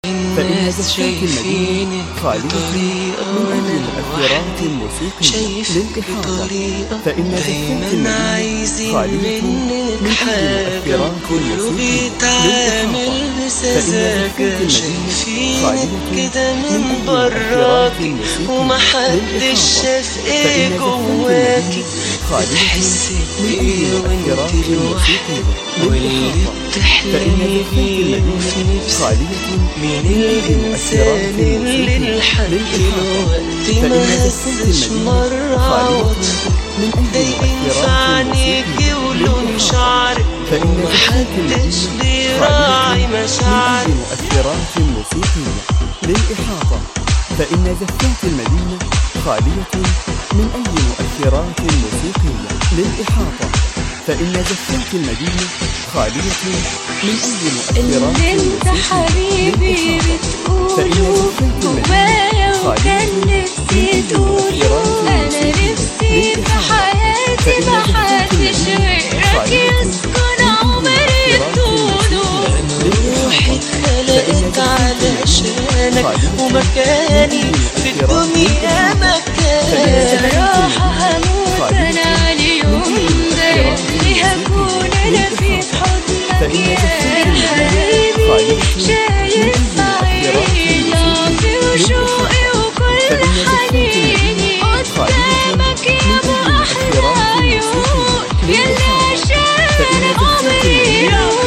فإن زفات المدينة خالية من أي مؤثرات موسيقية للإحاطة فإن زفات المدينة خالية من أي مؤثرات موسيقية للإحاطة بسذاكة شايفينك كده من براكي ومحدش شاف ايه جواكي بتحسي بايه وانت لوحدك واللي بتحلمي بيه في نفسك مين الانسان اللي لحد دلوقتي ما هزش مرة عوضك ده ينفع عينيكي ولون شعرك ومحدش بيراعي مشاعرك مؤثرات موسيقية للإحاطة فإن زفات المدينة خالية من أي مؤثرات موسيقية للإحاطة فإن زفات المدينة خالية من أي مؤثرات اللي انت حبيبي بتقوله جوايا وكان نفسي تقوله انا نفسي في حياتي محدش غيرك يسكن عمري طوله روحي اتخلقت علشانك ومكاني في الدنيا مكانك بصراحة هموت انا على اليوم ده اللي هكون انا في حضنك يا حبيبي شايف عيني ناطي وشوقي وكل حنيني قدامك يا ابو احلى عيون يلي عشان عمري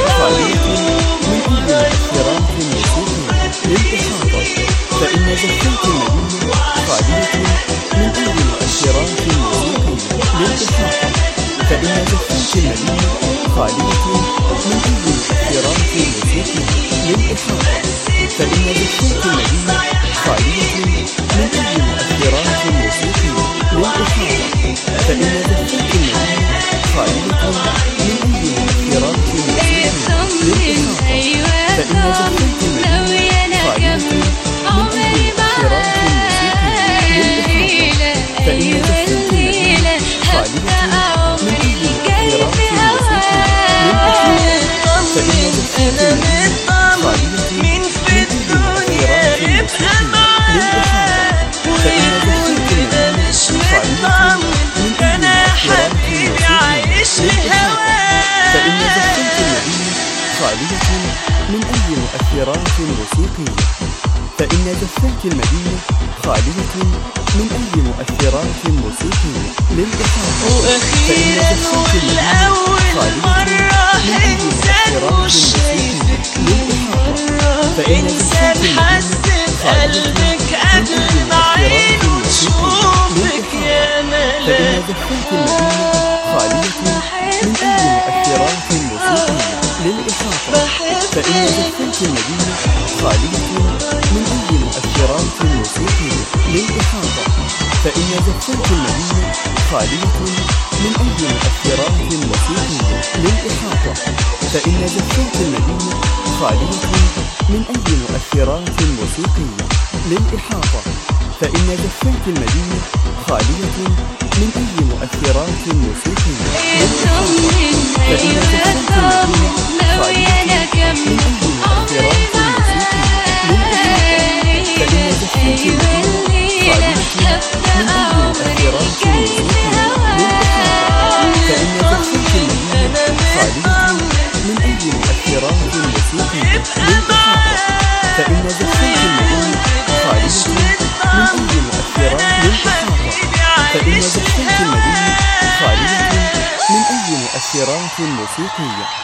مؤثرات موسيقية للإحاطة فإن زفات المدينة خالية من أي مؤثرات موسيقية للإحاطة فإن زفات المدينة خالية من أي مؤثرات موسيقية للإحاطة فإن زفات المدينة خالية من أي مؤثرات موسيقية للإحاطة فإن زفات المدينة خالية من أي مؤثرات موسيقية اطمن ايوه طمن ناوية انا اكمل عمري معاك ليلة ايوه الليلة هبدأ عمري الجاي في هواك انا مطمن مين في الدنيا يبقى معاك ويكون كده مش مطمن انا يا حبيبي عايش فإن زفات لهواك المدينة خالية من أي مؤثرات موسيقية فإن زفات المدينة خالية من أي مؤثرات موسيقية للإحاطة واخيرا والاول مرة انسان مش شايفك من مرة انسان حس بقلبك قبل ما عينه تشوفك يا فإن ملاك زفات المدينة خالية من أي مؤثرات موسيقية للإحاطة فإن زفات المدينة خالية من أي مؤثرات موسيقية للإحاطة فإن زفات المدينة خالية من أي مؤثرات موسيقية للإحاطة فإن زفات المدينة خالية من أي مؤثرات موسيقية للإحاطة فإن زفات المدينة خالية من أي مؤثرات موسيقية اطمن ايوه طمن ناوية انا اكمل عمري معاك ايوه الليلة هبدأ عمري الجاي في هواك فإن زفات المدينة خالية من أي مؤثرات موسيقية للإحاطة فإن زفات المدينة خالية من أي مؤثرات للإحاطة فإن زفات المدينة خالية من أي مؤثرات موسيقية